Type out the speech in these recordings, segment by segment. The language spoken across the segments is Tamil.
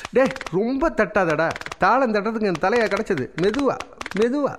டேய் ரொம்ப தட்டாதடா தாளம் தட்டுறதுக்கு என் தலையா கிடச்சது மெதுவா மெதுவா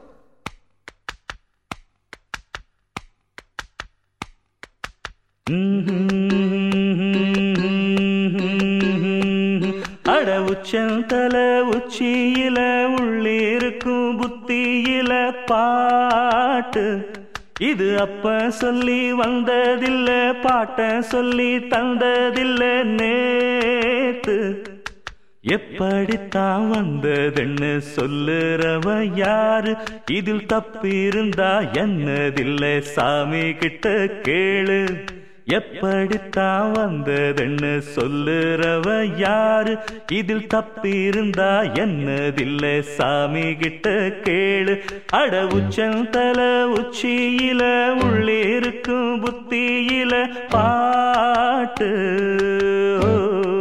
அட உச்சந்தல உச்சியில உள்ளிருக்கும் புத்தியில பாட்டு இது அப்ப சொல்லி வந்ததில்ல பாட்ட சொல்லி தந்ததில்ல நேத்து எப்படித்தான் வந்ததுன்னு சொல்லுறவ யாரு இதில் தப்பிருந்தா என்னதில்லை சாமி கிட்ட கேளு எப்படித்தான் வந்ததுன்னு சொல்லுறவ யாரு இதில் தப்பிருந்தா என்னதில்லை சாமி கிட்ட கேளு அட உச்சந்தல உச்சியில உள்ளிருக்கும் புத்தியில பாட்டு ஓ.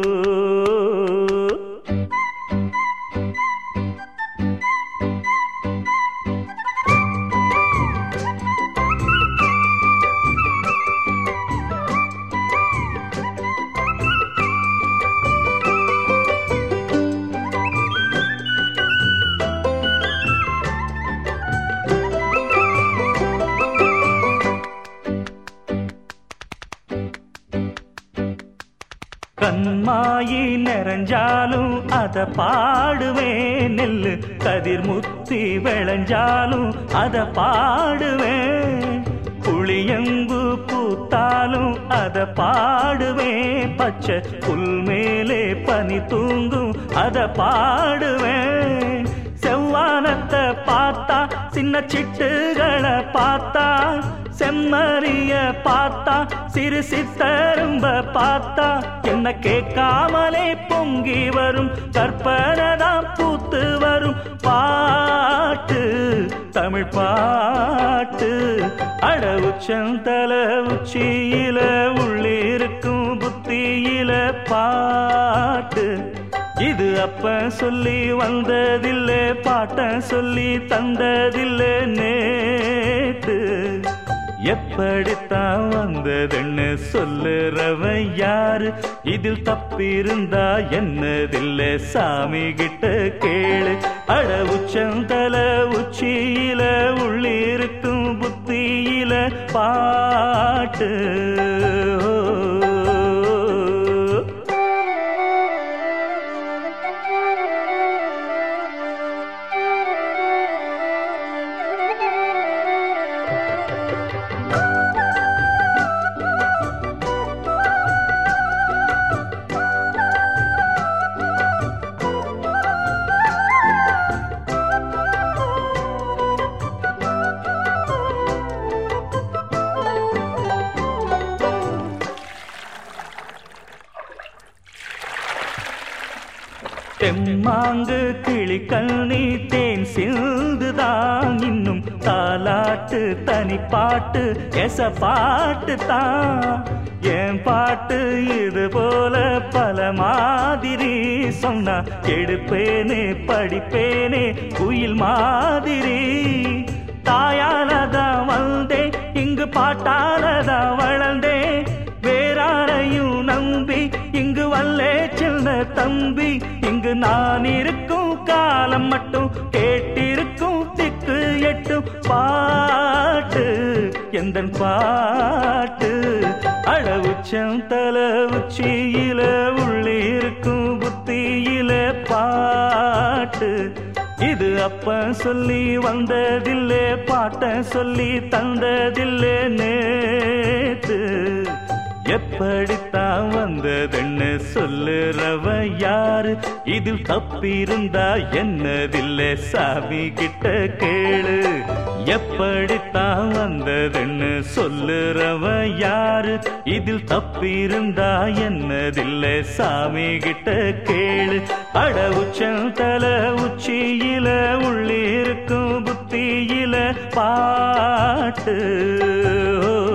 கண்மாயி நிறைஞ்சாலும் அத பாடுவேன் நெல்லு கதிர் முத்தி விளைஞ்சாலும் அத பாடுவேன் புளியம்பு பூத்தாலும் அத பாடுவேன் பச்சை புல் மேலே பனி தூங்கும் அத பாடுவேன் செவ்வானத்தை பார்த்தா சின்ன சிட்டுகளை பார்த்தா செம்மறிய பார்த்தா சிறு சித்தரும்ப பார்த்தா என்ன கேட்காமலே பொங்கி வரும் கற்பனதான் பூத்து வரும் பாட்டு தமிழ் பாட்டு அட உச்சந்தல உச்சியில உள்ளிருக்கும் புத்தியில பாட்டு இது அப்ப சொல்லி வந்ததில்லை பாட்ட சொல்லி தந்ததில்லை நேத்து எப்படித்தான் வந்ததுன்னு சொல்லுறவன் யாரு இதில் தப்பிருந்தா என்னதில்லை சாமி கிட்ட கேளு அட உச்சந்தல உச்சியில உள்ளிருக்கும் புத்தியில பாட்டு ஓ. தெம்மாங்கு கிளிக்கல் நீ தேன் சிந்துதான் இன்னும் தாலாட்டு தனி பாட்டு எச பாட்டு தான் என் பாட்டு இது போல பல மாதிரி சொன்னா எடுப்பேனே படிப்பேனே குயில் மாதிரி தாயாலதான் வந்தேன் இங்கு பாட்டாலதான் வளர்ந்தேன் வேறாரையும் நம்பி இங்கு வல்லே சின்ன தம்பி இங்கு நான் இருக்கும் காலம் மட்டும் கேட்டிருக்கும் திக்கு எட்டும் பாட்டு எந்த பாட்டு அட உச்சம் தல உச்சியில உள்ளிருக்கும் புத்தியில பாட்டு இது அப்ப சொல்லி வந்ததில்லை பாட்ட சொல்லி தந்ததில்லை நேத்து எப்படித்தான் வந்ததுன்னு சொல்லுறவ யாரு இதில் தப்பிருந்தா என்னதில்லை சாமி கிட்ட கேளு எப்படித்தான் வந்ததுன்னு சொல்லுறவ யாரு இதில் தப்பிருந்தா என்னதில்லை சாமி கிட்ட கேளு அட உச்சந்தல உச்சியில உள்ளிருக்கும் புத்தியில பாட்டு ஓ